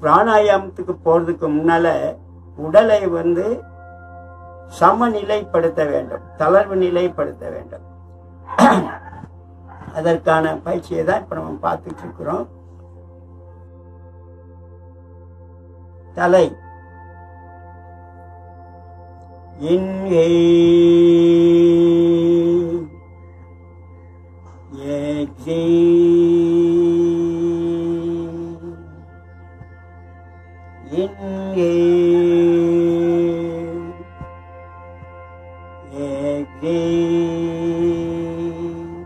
பிராணாயாமத்துக்கு போறதுக்கு முன்னால உடலை வந்து சமநிலைப்படுத்த வேண்டும் தளர்வு நிலைப்படுத்த வேண்டும் அதற்கான பயிற்சியை தான் இப்ப நம்ம பார்த்துட்டு இருக்கிறோம் தலை Inhale. Exhale. Inhale. Exhale.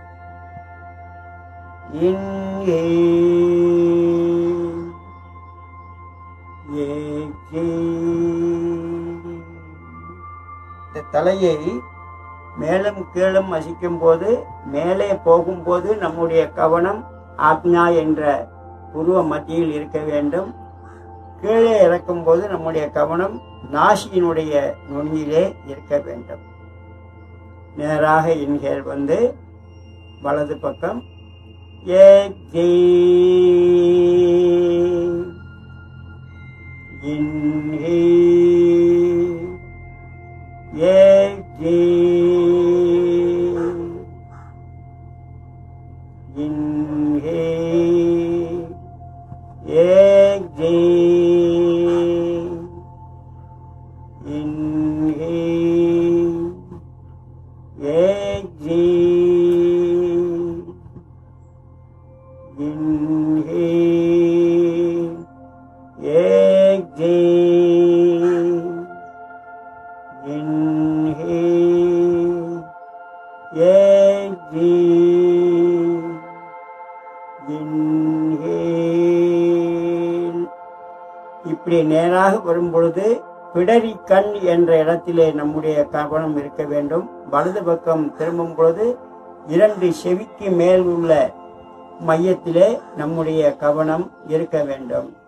Inhale. Exhale. இந்த தலையை மேலும் கீழும் வசிக்கும் போது மேலே போகும்போது நம்முடைய கவனம் ஆக்ஞா என்ற உருவ மத்தியில் இருக்க வேண்டும் கீழே இறக்கும் போது நம்முடைய கவனம் நாசியினுடைய நுனியிலே இருக்க வேண்டும் நேராக இன்ஹேல் வந்து வலது பக்கம் exhale. Inhale. Exhale. Inhale. Exhale. Inhale. Exhale. Inhale. Exhale. Inhale. Exhale. Inhale. இப்படி நேராக வரும் பொழுது பிடரி கண் என்ற இடத்திலே நம்முடைய கவனம் இருக்க வேண்டும் வலது பக்கம் திரும்பும் பொழுது இரண்டு செவிக்கு மேல் உள்ள மையத்திலே நம்முடைய கவனம் இருக்க வேண்டும்